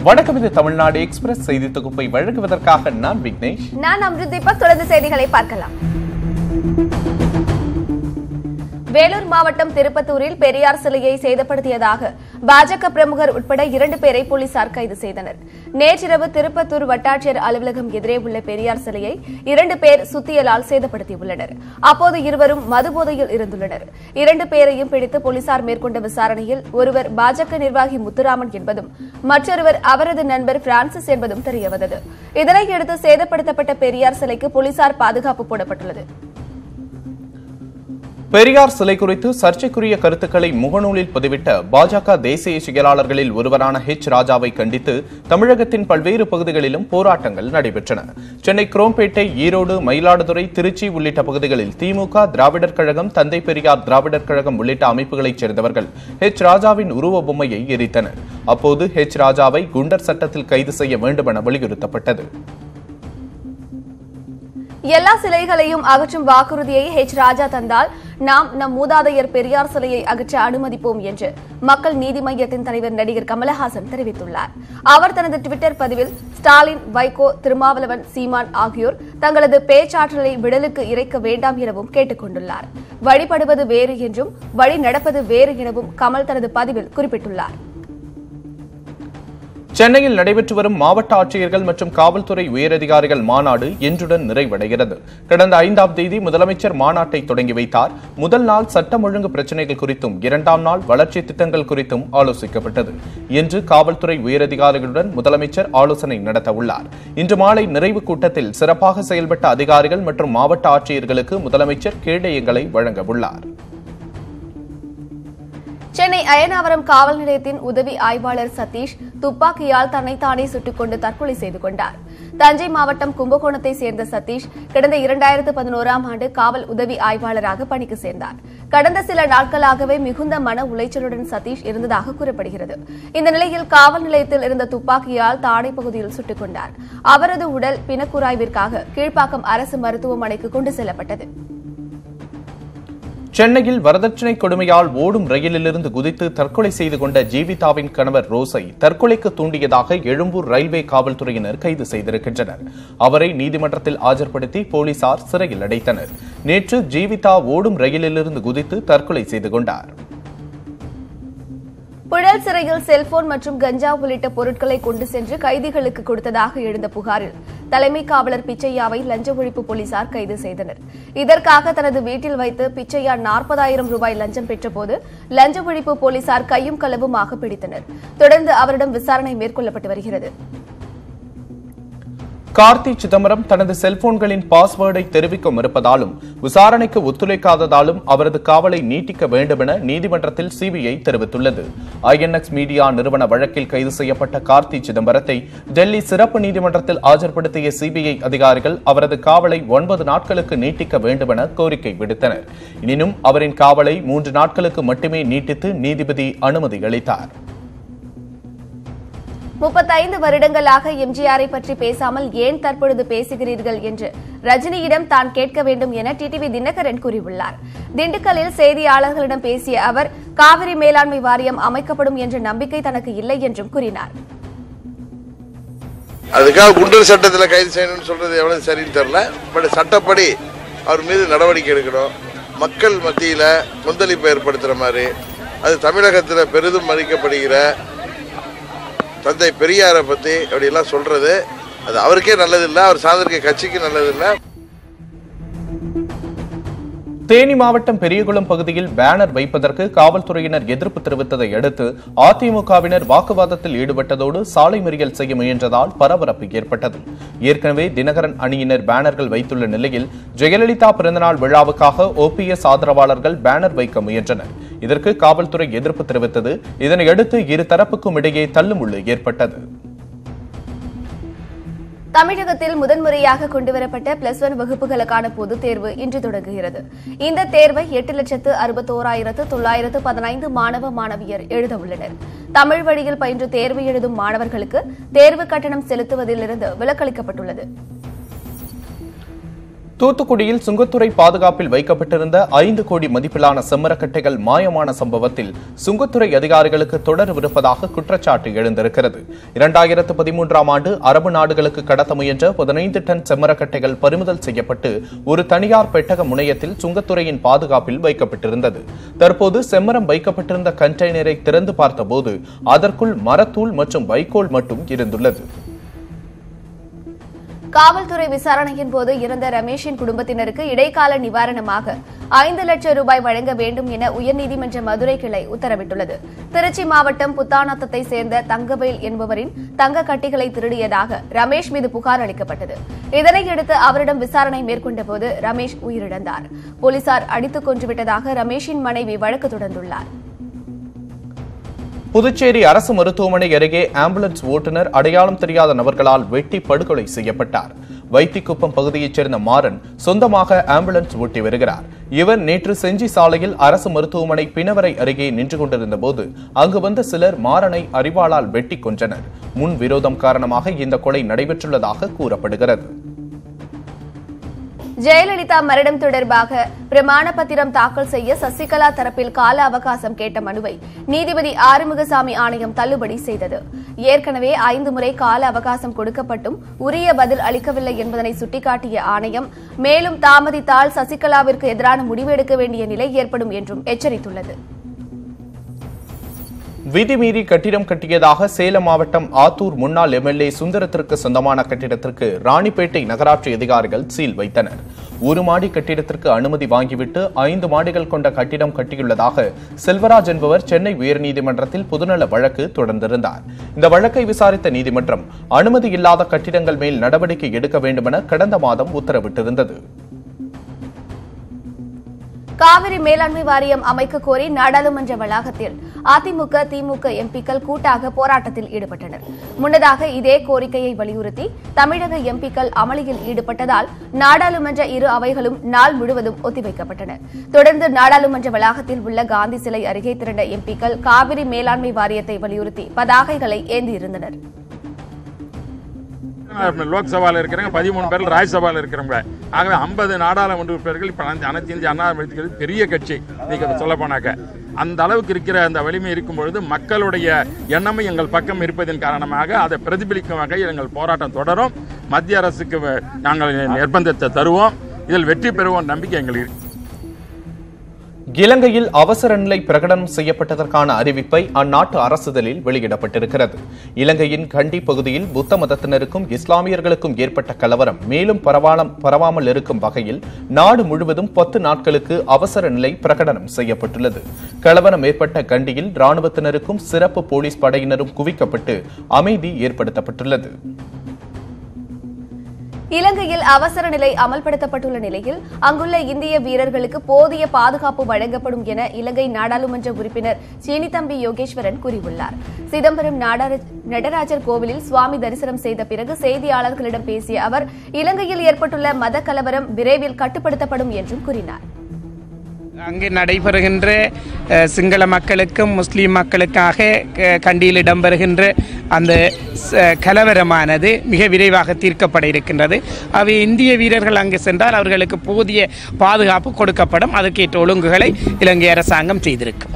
வணக்கம் இது தமிழ்நாடு எக்ஸ்பிரஸ் செய்தி தொகுப்பை வழங்குவதற்காக நான் விக்னேஷ் நான் அம்ருத் தீபக் தொடர்ந்து செய்திகளை பார்க்கலாம் வேலூர் மாவட்டம் திருப்பத்தூரில் பெரியார் சிலையை சேதப்படுத்தியதாக பாஜக பிரமுகர் உட்பட இரண்டு பேரை போலீசார் கைது செய்தனர் நேற்றிரவு திருப்பத்தூர் வட்டாட்சியர் அலுவலகம் எதிரே உள்ள பெரியார் சிலையை இரண்டு பேர் சுத்தியலால் சேதப்படுத்தியுள்ளனர் அப்போது இருவரும் மதுபோதையில் இருந்துள்ளனர் இரண்டு பேரையும் பிடித்து போலீசார் மேற்கொண்ட விசாரணையில் ஒருவர் பாஜக நிர்வாகி முத்துராமன் என்பதும் மற்றொருவர் அவரது நண்பர் பிரான்சிஸ் என்பதும் தெரியவந்தது இதனையடுத்து சேதப்படுத்தப்பட்ட பெரியார் சிலைக்கு போலீசார் பாதுகாப்பு போடப்பட்டுள்ளது பெரியார் சிலை குறித்து சர்ச்சைக்குரிய கருத்துக்களை முகநூலில் பதிவிட்ட பாஜக தேசிய செயலாளர்களில் ஒருவரான ஹெச் ராஜாவை கண்டித்து தமிழகத்தின் பல்வேறு பகுதிகளிலும் போராட்டங்கள் நடைபெற்றன சென்னை குரோம்பேட்டை ஈரோடு மயிலாடுதுறை திருச்சி உள்ளிட்ட பகுதிகளில் திமுக திராவிடர் கழகம் தந்தை பெரியார் திராவிடர் கழகம் உள்ளிட்ட அமைப்புகளைச் சேர்ந்தவர்கள் ஹெச் ராஜாவின் உருவ பொம்மையை எரித்தனர் அப்போது ஹெச் ராஜாவை குண்டர் சட்டத்தில் கைது செய்ய வேண்டுமென வலியுறுத்தப்பட்டது எல்லா சிலைகளையும் அகற்றும் வாக்குறுதியை ஹெச் ராஜா தந்தால் நாம் நம் மூதாதையர் பெரியார் சிலையை அகற்ற அனுமதிப்போம் என்று மக்கள் நீதி மய்யத்தின் தலைவர் நடிகர் கமலஹாசன் தெரிவித்துள்ளார் அவர் தனது டுவிட்டர் பதிவில் ஸ்டாலின் வைகோ திருமாவளவன் சீமான் ஆகியோர் தங்களது பேச்சாற்றலை விடலுக்கு இறைக்க வேண்டாம் எனவும் கேட்டுக் கொண்டுள்ளார் வழிபடுவது வேறு என்றும் வழி நடப்பது வேறு எனவும் கமல் தனது பதிவில் குறிப்பிட்டுள்ளார் சென்னையில் நடைபெற்று வரும் மாவட்ட ஆட்சியர்கள் மற்றும் காவல்துறை உயரதிகாரிகள் மாநாடு இன்றுடன் நிறைவடைகிறது கடந்த ஐந்தாம் தேதி முதலமைச்சர் மாநாட்டை தொடங்கி வைத்தார் முதல் நாள் சட்டம் ஒழுங்கு பிரச்சினைகள் குறித்தும் இரண்டாம் நாள் வளர்ச்சி திட்டங்கள் குறித்தும் ஆலோசிக்கப்பட்டது இன்று காவல்துறை உயரதிகாரிகளுடன் முதலமைச்சர் ஆலோசனை நடத்த உள்ளார் இன்று மாலை நிறைவு கூட்டத்தில் சிறப்பாக செயல்பட்ட அதிகாரிகள் மற்றும் மாவட்ட ஆட்சியர்களுக்கு முதலமைச்சர் கேடயங்களை வழங்க உள்ளார் சென்னை அயனாவரம் காவல் நிலையத்தின் உதவி ஆய்வாளர் சதீஷ் துப்பாக்கியால் தன்னைத்தானே சுட்டுக் கொண்டு தற்கொலை செய்து கொண்டார் தஞ்சை மாவட்டம் கும்பகோணத்தை சேர்ந்த சதீஷ் கடந்த இரண்டாயிரத்து பதினோராம் ஆண்டு காவல் உதவி ஆய்வாளராக பணிக்கு சேர்ந்தார் கடந்த சில நாட்களாகவே மிகுந்த மன உளைச்சலுடன் சதீஷ் இருந்ததாக கூறப்படுகிறது இந்த நிலையில் காவல் நிலையத்தில் இருந்த துப்பாக்கியால் தாடை பகுதியில் சுட்டுக் கொண்டார் அவரது உடல் பிணக்குறாய்விற்காக கீழ்ப்பாக்கம் அரசு மருத்துவமனைக்கு கொண்டு செல்லப்பட்டது சென்னையில் வரதட்சணை கொடுமையால் ஓடும் ரயிலிலிருந்து குதித்து தற்கொலை செய்து கொண்ட ஜீவிதாவின் கணவர் ரோஸை தற்கொலைக்கு தூண்டியதாக எழும்பூர் ரயில்வே காவல்துறையினர் கைது செய்திருக்கின்றனர் அவரை நீதிமன்றத்தில் ஆஜர்படுத்தி போலீசார் சிறையில் அடைத்தனர் நேற்று ஜீவிதா ஓடும் ரயிலிலிருந்து குதித்து தற்கொலை செய்து கொண்டார் புழல் சிறையில் செல்போன் மற்றும் கஞ்சா உள்ளிட்ட பொருட்களை கொண்டு சென்று கைதிகளுக்கு கொடுத்ததாக எழுந்த புகாரில் தலைமை காவலர் பிச்சையாவை லஞ்ச ஒழிப்பு போலீசார் கைது செய்தனர் இதற்காக தனது வீட்டில் வைத்து பிச்சையா நாற்பதாயிரம் ரூபாய் லஞ்சம் பெற்றபோது லஞ்ச ஒழிப்பு போலீசார் கையும் களவுமாக பிடித்தனர் தொடர்ந்து அவரிடம் விசாரணை மேற்கொள்ளப்பட்டு வருகிறது கார்த்தி சிதம்பரம் தனது செல்போன்களின் பாஸ்வேர்டை தெரிவிக்க மறுப்பதாலும் விசாரணைக்கு ஒத்துழைக்காததாலும் அவரது காவலை நீட்டிக்க வேண்டுமென நீதிமன்றத்தில் சிபிஐ தெரிவித்துள்ளது ஐஎன்எக்ஸ் மீடியா நிறுவன வழக்கில் கைது செய்யப்பட்ட கார்த்தி சிதம்பரத்தை டெல்லி சிறப்பு நீதிமன்றத்தில் ஆஜர்படுத்திய சிபிஐ அதிகாரிகள் அவரது காவலை ஒன்பது நாட்களுக்கு நீட்டிக்க வேண்டுமென கோரிக்கை விடுத்தனர் எனினும் அவரின் காவலை மூன்று நாட்களுக்கு மட்டுமே நீட்டித்து நீதிபதி அனுமதி அளித்தார் முப்பத்தைந்து வருடங்களாக எம்ஜிஆரை பற்றி பேசாமல் ஏன் தற்பொழுது பேசுகிறீர்கள் என்று ரஜினியிடம் தான் கேட்க வேண்டும் என டிடிவி தினகரன் கூறியுள்ளார் திண்டுக்கல்லில் செய்தியாளர்களிடம் பேசிய அவர் காவிரி மேலாண்மை வாரியம் அமைக்கப்படும் என்ற நம்பிக்கை தனக்கு இல்லை என்றும் கூறினார் அதுக்காக குண்டர் சட்டத்தில் கைது செய்யணும்னு சொல்றது எவ்வளவு சரின்னு தெரியல பட் சட்டப்படி அவர் மீது நடவடிக்கை எடுக்கணும் மக்கள் மத்தியில் கொந்தளிப்பை ஏற்படுத்துகிற மாதிரி அது தமிழகத்தில் பெரிதும் மதிக்கப்படுகிற தந்தை பெரியாரை பற்றி அப்படியெல்லாம் சொல்றது அது அவருக்கே நல்லதில்லை அவர் சார்ந்திருக்க கட்சிக்கு நல்லதில்லை தேனி மாவட்டம் பெரியகுளம் பகுதியில் பேனர் வைப்பதற்கு காவல்துறையினர் எதிர்ப்பு தெரிவித்ததை அடுத்து அதிமுகவினர் வாக்குவாதத்தில் ஈடுபட்டதோடு சாலை மறியல் செய்ய முயன்றதால் பரபரப்பு ஏற்பட்டது ஏற்கனவே தினகரன் அணியினர் பேனர்கள் வைத்துள்ள நிலையில் ஜெயலலிதா பிறந்தநாள் விழாவுக்காக ஓபிஎஸ் ஆதரவாளர்கள் பேனர் வைக்க முயன்றனர் இதற்கு காவல்துறை எதிர்ப்பு தெரிவித்தது இதனையடுத்து இரு தரப்புக்கும் இடையே தள்ளுமுள்ளு ஏற்பட்டது தமிழகத்தில் முதன்முறையாக கொண்டுவரப்பட்ட பிளஸ் ஒன் வகுப்புகளுக்கான பொதுத் தேர்வு இன்று தொடங்குகிறது இந்த தேர்வை எட்டு லட்சத்து அறுபத்தோராயிரத்து தொள்ளாயிரத்து பதினைந்து மாணவ மாணவியர் எழுத உள்ளனர் தமிழ் வழியில் பயின்று தேர்வு எழுதும் மாணவர்களுக்கு தேர்வு கட்டணம் செலுத்துவதிலிருந்து விலக்களிக்கப்பட்டுள்ளது தூத்துக்குடியில் சுங்கத்துறை பாதுகாப்பில் வைக்கப்பட்டிருந்த ஐந்து கோடி மதிப்பிலான செம்மரக்கட்டைகள் மாயமான சம்பவத்தில் சுங்கத்துறை அதிகாரிகளுக்கு தொடர்பிருப்பதாக குற்றச்சாட்டு எழுந்திருக்கிறது இரண்டாயிரத்து பதிமூன்றாம் ஆண்டு அரபு நாடுகளுக்கு கடத்த முயன்ற பதினைந்து டன் செம்மரக்கட்டைகள் பறிமுதல் செய்யப்பட்டு ஒரு தனியார் பெட்டக முனையத்தில் சுங்கத்துறையின் பாதுகாப்பில் வைக்கப்பட்டிருந்தது தற்போது செம்மரம் வைக்கப்பட்டிருந்த கண்டெய்னரை திறந்து பார்த்தபோது அதற்குள் மரத்தூள் மற்றும் வைக்கோல் மட்டும் இருந்துள்ளது காவல்துறை விசாரணையின் போது இறந்த ரமேஷின் குடும்பத்தினருக்கு இடைக்கால நிவாரணமாக ஐந்து லட்சம் ரூபாய் வழங்க வேண்டும் என உயர்நீதிமன்ற மதுரை கிளை உத்தரவிட்டுள்ளது திருச்சி மாவட்டம் புத்தானத்தத்தை சேர்ந்த தங்கவேல் என்பவரின் தங்க கட்டிகளை திருடியதாக ரமேஷ் மீது புகார் அளிக்கப்பட்டது இதனையடுத்து அவரிடம் விசாரணை மேற்கொண்டபோது ரமேஷ் உயிரிழந்தார் போலீசார் அடித்துக் கொன்றுவிட்டதாக ரமேஷின் மனைவி வழக்கு தொடர்ந்துள்ளார் புதுச்சேரி அரசு மருத்துவமனை அருகே ஆம்புலன்ஸ் ஓட்டுநர் அடையாளம் தெரியாத நபர்களால் வெட்டி படுகொலை செய்யப்பட்டார் வைத்திக்குப்பம் பகுதியைச் சேர்ந்த மாறன் சொந்தமாக ஆம்புலன்ஸ் ஓட்டி வருகிறார் இவர் நேற்று செஞ்சி சாலையில் அரசு மருத்துவமனை பிணவரை அருகே நின்று கொண்டிருந்த போது அங்கு வந்த சிலர் மாறனை அறிவாளால் வெட்டி கொன்றனர் முன் விரோதம் காரணமாக இந்த கொலை நடைபெற்றுள்ளதாக கூறப்படுகிறது ஜெயலலிதா மரணம் தொடர்பாக பிரமாண பத்திரம் தாக்கல் செய்ய சசிகலா தரப்பில் கால அவகாசம் கேட்ட மனுவை நீதிபதி ஆறுமுகசாமி ஆணையம் தள்ளுபடி செய்தது ஏற்கனவே ஐந்து முறை கால அவகாசம் கொடுக்கப்பட்டும் உரிய பதில் அளிக்கவில்லை என்பதனை சுட்டிக்காட்டிய ஆணையம் மேலும் தாமதித்தால் சசிகலாவிற்கு எதிரான முடிவு எடுக்க வேண்டிய நிலை ஏற்படும் என்றும் எச்சரித்துள்ளது விதிமீறி கட்டிடம் கட்டியதாக சேலம் மாவட்டம் ஆத்தூர் முன்னாள் எம்எல்ஏ சுந்தரத்திற்கு சொந்தமான கட்டிடத்திற்கு ராணிப்பேட்டை நகராட்சி அதிகாரிகள் சீல் வைத்தனர் ஒரு மாடி கட்டிடத்திற்கு அனுமதி வாங்கிவிட்டு ஐந்து மாடிகள் கொண்ட கட்டிடம் கட்டியுள்ளதாக செல்வராஜ் என்பவர் சென்னை உயர்நீதிமன்றத்தில் பொதுநல வழக்கு தொடர்ந்திருந்தார் இந்த வழக்கை விசாரித்த நீதிமன்றம் அனுமதி இல்லாத கட்டிடங்கள் மேல் நடவடிக்கை எடுக்க வேண்டுமென கடந்த மாதம் உத்தரவிட்டிருந்தது காவிரி மேலாண்மை வாரியம் அமைக்க கோரி நாடாளுமன்ற வளாகத்தில் அதிமுக திமுக எம்பிக்கள் கூட்டாக போராட்டத்தில் ஈடுபட்டனர் முன்னதாக இதே கோரிக்கையை வலியுறுத்தி தமிழக எம்பிக்கள் அமளியில் ஈடுபட்டதால் நாடாளுமன்ற இரு அவைகளும் நாள் முழுவதும் ஒத்திவைக்கப்பட்டன தொடர்ந்து நாடாளுமன்ற வளாகத்தில் உள்ள காந்தி சிலை அருகே திரண்ட எம்பிக்கள் காவிரி மேலாண்மை வாரியத்தை வலியுறுத்தி பதாகைகளை ஏந்தியிருந்தனர் லோக்சபாவில் இருக்கிறவங்க பதிமூணு பேர் ராஜ்யசபாவில் இருக்கிறவங்க ஆகவே ஐம்பது நாடாளுமன்ற உறுப்பினர்கள் இப்போ அனைத்து இந்திய அண்ணா அமைப்புகள் பெரிய கட்சி நீங்கள் சொல்ல போனாக்க அந்த அளவுக்கு இருக்கிற அந்த வலிமை இருக்கும் பொழுது மக்களுடைய எண்ணமும் எங்கள் பக்கம் இருப்பதன் காரணமாக அதை பிரதிபலிக்கும் வகையில் எங்கள் போராட்டம் தொடரும் மத்திய அரசுக்கு வ- நாங்கள் நிர்பந்தத்தை தருவோம் இதில் வெற்றி பெறுவோம் நம்பிக்கை எங்களுக்கு இருக்கு. இலங்கையில் அவசர நிலை பிரகடனம் செய்யப்பட்டதற்கான அறிவிப்பை அந்நாட்டு அரசுதலில் வெளியிடப்பட்டிருக்கிறது இலங்கையின் கண்டி பகுதியில் புத்த மதத்தினருக்கும் இஸ்லாமியர்களுக்கும் ஏற்பட்ட கலவரம் மேலும் பரவாலம் பரவாமல் இருக்கும் வகையில் நாடு முழுவதும் பத்து நாட்களுக்கு அவசர நிலை பிரகடனம் செய்யப்பட்டுள்ளது கலவரம் ஏற்பட்ட கண்டியில் ராணுவத்தினருக்கும் சிறப்பு போலீஸ் படையினரும் குவிக்கப்பட்டு அமைதி ஏற்படுத்தப்பட்டுள்ளது இலங்கையில் அவசர நிலை அமல்படுத்தப்பட்டுள்ள நிலையில் அங்குள்ள இந்திய வீரர்களுக்கு போதிய பாதுகாப்பு வழங்கப்படும் என இலங்கை நாடாளுமன்ற உறுப்பினர் சீனித்தம்பி யோகேஸ்வரன் கூறியுள்ளார் சிதம்பரம் நாடார- நடராஜர் கோவிலில் சுவாமி தரிசனம் செய்த பிறகு செய்தியாளர்களிடம் பேசிய அவர் இலங்கையில் ஏற்பட்டுள்ள மத கலவரம் விரைவில் கட்டுப்படுத்தப்படும் என்றும் கூறினார் அங்கு நடைபெறுகின்ற அஹ், சிங்கள மக்களுக்கும் முஸ்லீம் மக்களுக்காக க- கண்டியில் இடம்பெறுகின்ற அந்த ச- கலவரமானது மிக விரைவாக தீர்க்கப்பட இருக்கின்றது அவை இந்திய வீரர்கள் அங்கு சென்றால் அவர்களுக்கு போதிய பாதுகாப்பு கொடுக்கப்படும் அதற்கேற்ற ஒழுங்குகளை இலங்கை அரசாங்கம் செய்திருக்கும்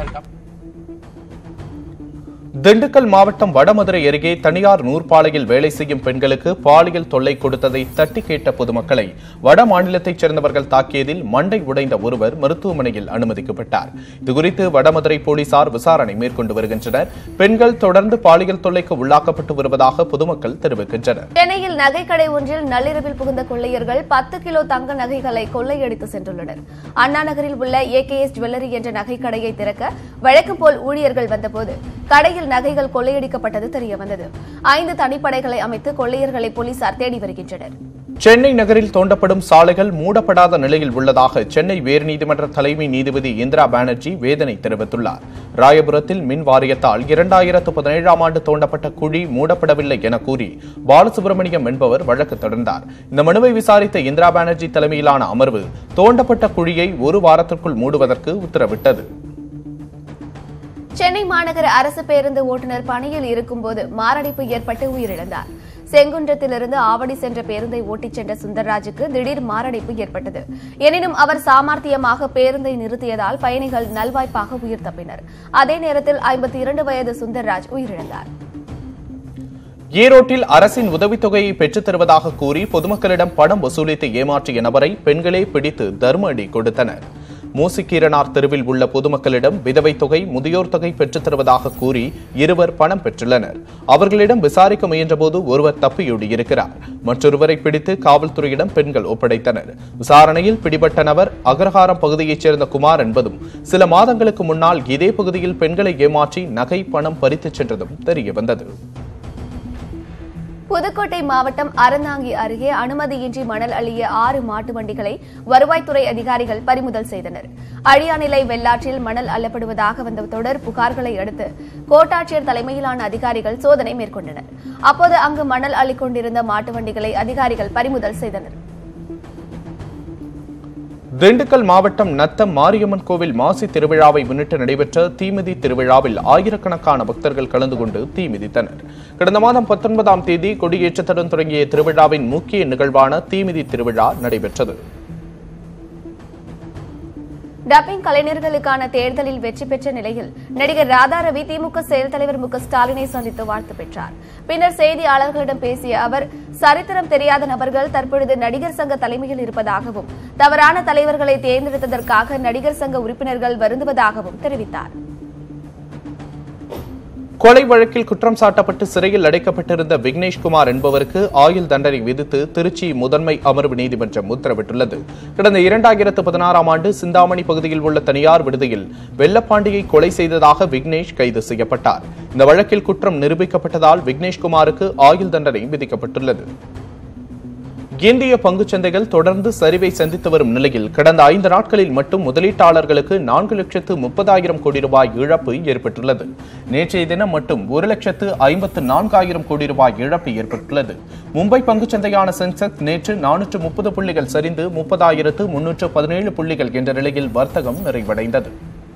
திண்டுக்கல் மாவட்டம் வடமதுரை அருகே தனியார் நூற்பாலையில் வேலை செய்யும் பெண்களுக்கு பாலியல் தொல்லை கொடுத்ததை தட்டி கேட்ட பொதுமக்களை வட மாநிலத்தைச் சேர்ந்தவர்கள் தாக்கியதில் மண்டை உடைந்த ஒருவர் மருத்துவமனையில் அனுமதிக்கப்பட்டார் இதுகுறித்து வடமதுரை போலீசார் விசாரணை மேற்கொண்டு வருகின்றனர் பெண்கள் தொடர்ந்து பாலியல் தொல்லைக்கு உள்ளாக்கப்பட்டு வருவதாக பொதுமக்கள் தெரிவிக்கின்றனர் சென்னையில் நகைக்கடை ஒன்றில் நள்ளிரவில் புகுந்த கொள்ளையர்கள் பத்து கிலோ தங்க நகைகளை கொள்ளையடித்து சென்றுள்ளனர் அண்ணா நகரில் உள்ள ஏகேஎஸ் ஜுவல்லரி என்ற நகைக்கடையை திறக்க வழக்கம் போல் ஊழியர்கள் வந்தபோது கடையில் நகைகள் கொள்ளையடிக்கப்பட்டது தெரியவந்தது ஐந்து தனிப்படைகளை அமைத்து கொள்ளையர்களை போலீசார் தேடி வருகின்றனர் சென்னை நகரில் தோண்டப்படும் சாலைகள் மூடப்படாத நிலையில் உள்ளதாக சென்னை உயர்நீதிமன்ற தலைமை நீதிபதி இந்திரா பானர்ஜி வேதனை தெரிவித்துள்ளார் ராயபுரத்தில் மின் வாரியத்தால் இரண்டாயிரத்து பதினேழாம் ஆண்டு தோண்டப்பட்ட குழி மூடப்படவில்லை என கூறி பாலசுப்ரமணியம் என்பவர் வழக்கு தொடர்ந்தார் இந்த மனுவை விசாரித்த இந்திரா பானர்ஜி தலைமையிலான அமர்வு தோண்டப்பட்ட குழியை ஒரு வாரத்திற்குள் மூடுவதற்கு உத்தரவிட்டது சென்னை மாநகர அரசு பேருந்து ஓட்டுநர் பணியில் இருக்கும்போது மாரடைப்பு ஏற்பட்டு உயிரிழந்தார் செங்குன்றத்திலிருந்து ஆவடி சென்ற பேருந்தை ஓட்டிச் சென்ற சுந்தர்ராஜுக்கு திடீர் மாரடைப்பு ஏற்பட்டது எனினும் அவர் சாமர்த்தியமாக பேருந்தை நிறுத்தியதால் பயணிகள் நல்வாய்ப்பாக உயிர் தப்பினர் அதே நேரத்தில் ஐம்பத்தி இரண்டு வயது சுந்தர்ராஜ் உயிரிழந்தார் ஈரோட்டில் அரசின் உதவித்தொகையை பெற்றுத் தருவதாக கூறி பொதுமக்களிடம் பணம் வசூலித்து ஏமாற்றிய நபரை பெண்களே பிடித்து தர்ம அடி கொடுத்தனர் மூசிக்கீரனார் தெருவில் உள்ள பொதுமக்களிடம் விதவை தொகை முதியோர் தொகை பெற்றுத் தருவதாக கூறி இருவர் பணம் பெற்றுள்ளனர் அவர்களிடம் விசாரிக்க முயன்றபோது ஒருவர் தப்பியோடியிருக்கிறார் மற்றொருவரை பிடித்து காவல்துறையிடம் பெண்கள் ஒப்படைத்தனர் விசாரணையில் பிடிபட்ட நபர் அகரஹாரம் பகுதியைச் சேர்ந்த குமார் என்பதும் சில மாதங்களுக்கு முன்னால் இதே பகுதியில் பெண்களை ஏமாற்றி நகை பணம் பறித்துச் சென்றதும் தெரியவந்தது புதுக்கோட்டை மாவட்டம் அறந்தாங்கி அருகே அனுமதியின்றி மணல் அள்ளிய ஆறு மாட்டு வண்டிகளை வருவாய்த்துறை அதிகாரிகள் பறிமுதல் செய்தனர் அழியாநிலை வெள்ளாற்றில் மணல் அள்ளப்படுவதாக வந்த தொடர் புகார்களை அடுத்து கோட்டாட்சியர் தலைமையிலான அதிகாரிகள் சோதனை மேற்கொண்டனர் அப்போது அங்கு மணல் அள்ளிக் கொண்டிருந்த மாட்டு வண்டிகளை அதிகாரிகள் பறிமுதல் செய்தனர் திண்டுக்கல் மாவட்டம் நத்தம் மாரியம்மன் கோவில் மாசி திருவிழாவை முன்னிட்டு நடைபெற்ற தீமிதி திருவிழாவில் ஆயிரக்கணக்கான பக்தர்கள் கலந்து கொண்டு தீ மிதித்தனர் கடந்த மாதம் பத்தொன்பதாம் தேதி கொடியேற்றத்துடன் தொடங்கிய திருவிழாவின் முக்கிய நிகழ்வான தீமிதி திருவிழா நடைபெற்றது டப்பிங் கலைஞர்களுக்கான தேர்தலில் வெற்றி பெற்ற நிலையில் நடிகர் ராதாரவி திமுக செயல் தலைவர் மு க ஸ்டாலினை சந்தித்து வாழ்த்து பெற்றார் பின்னர் செய்தியாளர்களிடம் பேசிய அவர் சரித்திரம் தெரியாத நபர்கள் தற்பொழுது நடிகர் சங்க தலைமையில் இருப்பதாகவும் தவறான தலைவர்களை தேர்ந்தெடுத்ததற்காக நடிகர் சங்க உறுப்பினர்கள் வருந்துவதாகவும் தெரிவித்தார் கொலை வழக்கில் குற்றம் சாட்டப்பட்டு சிறையில் அடைக்கப்பட்டிருந்த விக்னேஷ்குமார் என்பவருக்கு ஆயுள் தண்டனை விதித்து திருச்சி முதன்மை அமர்வு நீதிமன்றம் உத்தரவிட்டுள்ளது கடந்த இரண்டாயிரத்து பதினாறாம் ஆண்டு சிந்தாமணி பகுதியில் உள்ள தனியார் விடுதியில் வெள்ளப்பாண்டியை கொலை செய்ததாக விக்னேஷ் கைது செய்யப்பட்டார் இந்த வழக்கில் குற்றம் நிரூபிக்கப்பட்டதால் விக்னேஷ்குமாருக்கு ஆயுள் தண்டனை விதிக்கப்பட்டுள்ளது இந்திய பங்குச் சந்தைகள் தொடர்ந்து சரிவை சந்தித்து வரும் நிலையில் கடந்த ஐந்து நாட்களில் மட்டும் முதலீட்டாளர்களுக்கு நான்கு லட்சத்து முப்பதாயிரம் கோடி ரூபாய் இழப்பு ஏற்பட்டுள்ளது நேற்றைய தினம் மட்டும் ஒரு லட்சத்து ஐம்பத்து நான்காயிரம் கோடி ரூபாய் இழப்பு ஏற்பட்டுள்ளது மும்பை பங்குச் சந்தையான சென்செக்ஸ் நேற்று நானூற்று முப்பது புள்ளிகள் சரிந்து முப்பதாயிரத்து முன்னூற்று பதினேழு புள்ளிகள் என்ற நிலையில் வர்த்தகம் நிறைவடைந்தது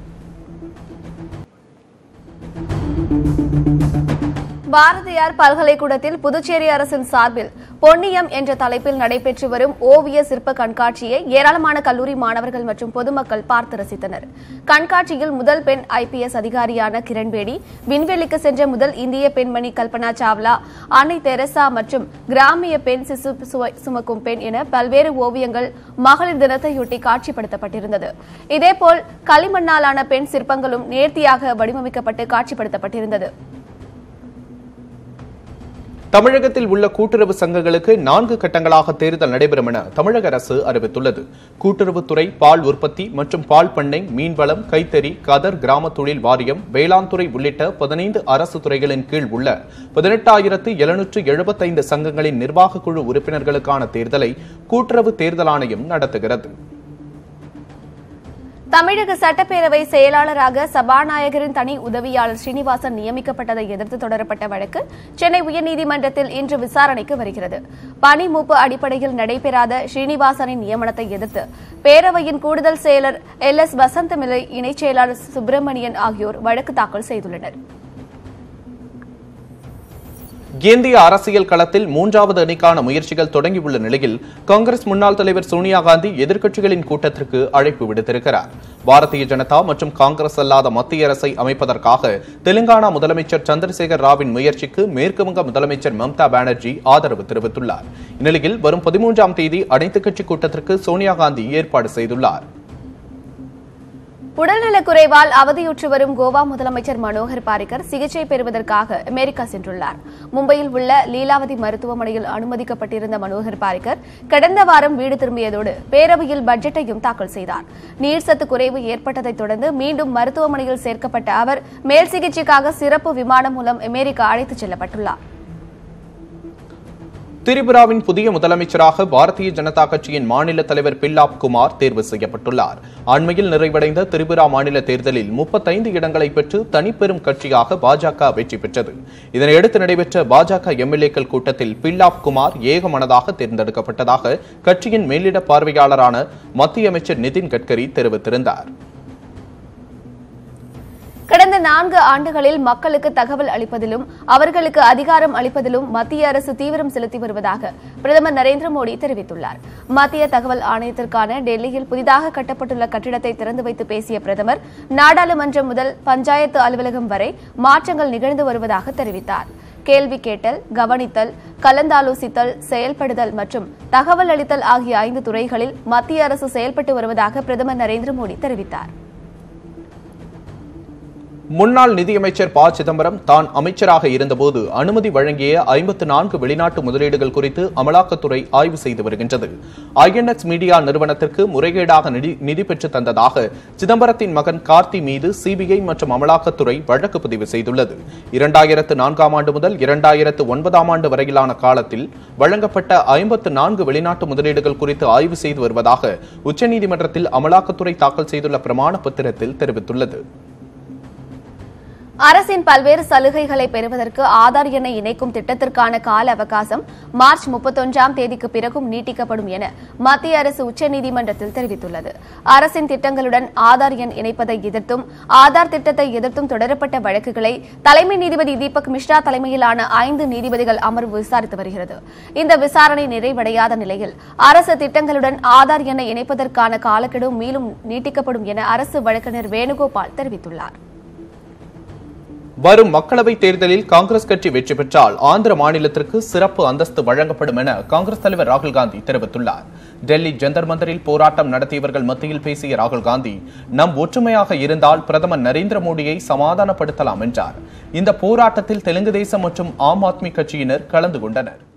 பாரதியார் பல்கலைக்கூடத்தில் புதுச்சேரி அரசின் சார்பில் பொன்னியம் என்ற தலைப்பில் நடைபெற்று வரும் ஓவிய சிற்ப கண்காட்சியை ஏராளமான கல்லூரி மாணவர்கள் மற்றும் பொதுமக்கள் பார்த்து ரசித்தனர் கண்காட்சியில் முதல் பெண் ஐபிஎஸ் அதிகாரியான கிரண்பேடி விண்வெளிக்கு சென்ற முதல் இந்திய பெண்மணி கல்பனா சாவ்லா அன்னை தெரசா மற்றும் கிராமிய பெண் சிசு சுவை- சுமக்கும் பெண் என பல்வேறு ஓவியங்கள் மகளிர் தினத்தையொட்டி காட்சிப்படுத்தப்பட்டிருந்தது இதேபோல் களிமண்ணாலான பெண் சிற்பங்களும் நேர்த்தியாக வடிவமைக்கப்பட்டு காட்சிப்படுத்தப்பட்டிருந்தது தமிழகத்தில் உள்ள கூட்டுறவு சங்கங்களுக்கு நான்கு கட்டங்களாக தேர்தல் நடைபெறும் என தமிழக அரசு அறிவித்துள்ளது கூட்டுறவுத்துறை பால் உற்பத்தி மற்றும் பால் பண்ணை மீன்வளம் கைத்தறி கதர் கிராம தொழில் வாரியம் வேளாண் துறை உள்ளிட்ட பதினைந்து அரசு துறைகளின் கீழ் உள்ள பதினெட்டாயிரத்து எழுநூற்று எழுபத்தைந்து சங்கங்களின் நிர்வாகக் குழு உறுப்பினர்களுக்கான தேர்தலை கூட்டுறவு தேர்தல் ஆணையம் நடத்துகிறது தமிழக சட்டப்பேரவை செயலாளராக சபாநாயகரின் தனி உதவியாளர் ஸ்ரீனிவாசன் நியமிக்கப்பட்டதை எதிர்த்து தொடரப்பட்ட வழக்கு சென்னை உயர்நீதிமன்றத்தில் இன்று விசாரணைக்கு வருகிறது பணி மூப்பு அடிப்படையில் நடைபெறாத ஸ்ரீனிவாசனின் நியமனத்தை எதிர்த்து பேரவையின் கூடுதல் செயலர் எல் எஸ் வசந்தமில்லை இணைச் செயலாளர் சுப்பிரமணியன் ஆகியோர் வழக்கு தாக்கல் செய்துள்ளனர் இந்திய அரசியல் களத்தில் மூன்றாவது அணிக்கான முயற்சிகள் தொடங்கியுள்ள நிலையில் காங்கிரஸ் முன்னாள் தலைவர் சோனியா காந்தி எதிர்க்கட்சிகளின் கூட்டத்திற்கு அழைப்பு விடுத்திருக்கிறார் பாரதிய ஜனதா மற்றும் காங்கிரஸ் அல்லாத மத்திய அரசை அமைப்பதற்காக தெலுங்கானா முதலமைச்சர் சந்திரசேகர் ராவின் முயற்சிக்கு மேற்குவங்க முதலமைச்சர் மம்தா பானர்ஜி ஆதரவு தெரிவித்துள்ளார் இந்நிலையில் வரும் பதிமூன்றாம் தேதி அனைத்துக் கட்சி கூட்டத்திற்கு சோனியா காந்தி ஏற்பாடு செய்துள்ளார் உடல்நலக் குறைவால் அவதியுற்று வரும் கோவா முதலமைச்சர் மனோகர் பாரிக்கர் சிகிச்சை பெறுவதற்காக அமெரிக்கா சென்றுள்ளார் மும்பையில் உள்ள லீலாவதி மருத்துவமனையில் அனுமதிக்கப்பட்டிருந்த மனோகர் பாரிக்கர் கடந்த வாரம் வீடு திரும்பியதோடு பேரவையில் பட்ஜெட்டையும் தாக்கல் செய்தார் நீர் சத்து குறைவு ஏற்பட்டதைத் தொடர்ந்து மீண்டும் மருத்துவமனையில் சேர்க்கப்பட்ட அவர் மேல் சிகிச்சைக்காக சிறப்பு விமானம் மூலம் அமெரிக்கா அழைத்துச் செல்லப்பட்டுள்ளார் திரிபுராவின் புதிய முதலமைச்சராக பாரதிய ஜனதா கட்சியின் மாநில தலைவர் பில்லாப் குமார் தேர்வு செய்யப்பட்டுள்ளார் அண்மையில் நிறைவடைந்த திரிபுரா மாநில தேர்தலில் முப்பத்தைந்து இடங்களை பெற்று தனிப்பெரும் கட்சியாக பாஜக வெற்றி பெற்றது இதனையடுத்து நடைபெற்ற பாஜக எம்எல்ஏக்கள் கூட்டத்தில் பில்லாப் குமார் ஏகமனதாக தேர்ந்தெடுக்கப்பட்டதாக கட்சியின் மேலிட பார்வையாளரான மத்திய அமைச்சர் நிதின் கட்கரி தெரிவித்திருந்தார் கடந்த நான்கு ஆண்டுகளில் மக்களுக்கு தகவல் அளிப்பதிலும் அவர்களுக்கு அதிகாரம் அளிப்பதிலும் மத்திய அரசு தீவிரம் செலுத்தி வருவதாக பிரதமர் நரேந்திர மோடி தெரிவித்துள்ளார் மத்திய தகவல் ஆணையத்திற்கான டெல்லியில் புதிதாக கட்டப்பட்டுள்ள கட்டிடத்தை திறந்து வைத்து பேசிய பிரதமர் நாடாளுமன்றம் முதல் பஞ்சாயத்து அலுவலகம் வரை மாற்றங்கள் நிகழ்ந்து வருவதாக தெரிவித்தார் கேள்வி கேட்டல் கவனித்தல் கலந்தாலோசித்தல் செயல்படுதல் மற்றும் தகவல் அளித்தல் ஆகிய ஐந்து துறைகளில் மத்திய அரசு செயல்பட்டு வருவதாக பிரதமர் நரேந்திர மோடி தெரிவித்தார் முன்னாள் நிதியமைச்சர் ப சிதம்பரம் தான் அமைச்சராக இருந்தபோது அனுமதி வழங்கிய ஐம்பத்து நான்கு வெளிநாட்டு முதலீடுகள் குறித்து அமலாக்கத்துறை ஆய்வு செய்து வருகின்றது ஐஎன்எக்ஸ் மீடியா நிறுவனத்திற்கு முறைகேடாக நிதி நிதி பெற்று தந்ததாக சிதம்பரத்தின் மகன் கார்த்தி மீது சிபிஐ மற்றும் அமலாக்கத்துறை வழக்கு பதிவு செய்துள்ளது இரண்டாயிரத்து நான்காம் ஆண்டு முதல் இரண்டாயிரத்து ஒன்பதாம் ஆண்டு வரையிலான காலத்தில் வழங்கப்பட்ட ஐம்பத்து நான்கு வெளிநாட்டு முதலீடுகள் குறித்து ஆய்வு செய்து வருவதாக உச்சநீதிமன்றத்தில் அமலாக்கத்துறை தாக்கல் செய்துள்ள பிரமாண பத்திரத்தில் தெரிவித்துள்ளது அரசின் பல்வேறு சலுகைகளை பெறுவதற்கு ஆதார் எண்ணை இணைக்கும் திட்டத்திற்கான கால அவகாசம் மார்ச் முப்பத்தொன்றாம் தேதிக்கு பிறகும் நீட்டிக்கப்படும் என மத்திய அரசு உச்சநீதிமன்றத்தில் தெரிவித்துள்ளது அரசின் திட்டங்களுடன் ஆதார் எண் இணைப்பதை எதிர்த்தும் ஆதார் திட்டத்தை எதிர்த்தும் தொடரப்பட்ட வழக்குகளை தலைமை நீதிபதி தீபக் மிஸ்ரா தலைமையிலான ஐந்து நீதிபதிகள் அமர்வு விசாரித்து வருகிறது இந்த விசாரணை நிறைவடையாத நிலையில் அரசு திட்டங்களுடன் ஆதார் எண்ணை இணைப்பதற்கான காலக்கெடு மேலும் நீட்டிக்கப்படும் என அரசு வழக்கறிஞர் வேணுகோபால் தெரிவித்துள்ளார் வரும் மக்களவைத் தேர்தலில் காங்கிரஸ் கட்சி வெற்றி பெற்றால் ஆந்திர மாநிலத்திற்கு சிறப்பு அந்தஸ்து வழங்கப்படும் என காங்கிரஸ் தலைவர் ராகுல் காந்தி தெரிவித்துள்ளார் டெல்லி ஜந்தர் மந்தரில் போராட்டம் நடத்தியவர்கள் மத்தியில் பேசிய ராகுல் காந்தி நம் ஒற்றுமையாக இருந்தால் பிரதமர் நரேந்திர மோடியை சமாதானப்படுத்தலாம் என்றார் இந்த போராட்டத்தில் தெலுங்கு தேசம் மற்றும் ஆம் ஆத்மி கட்சியினர் கலந்து கொண்டனர்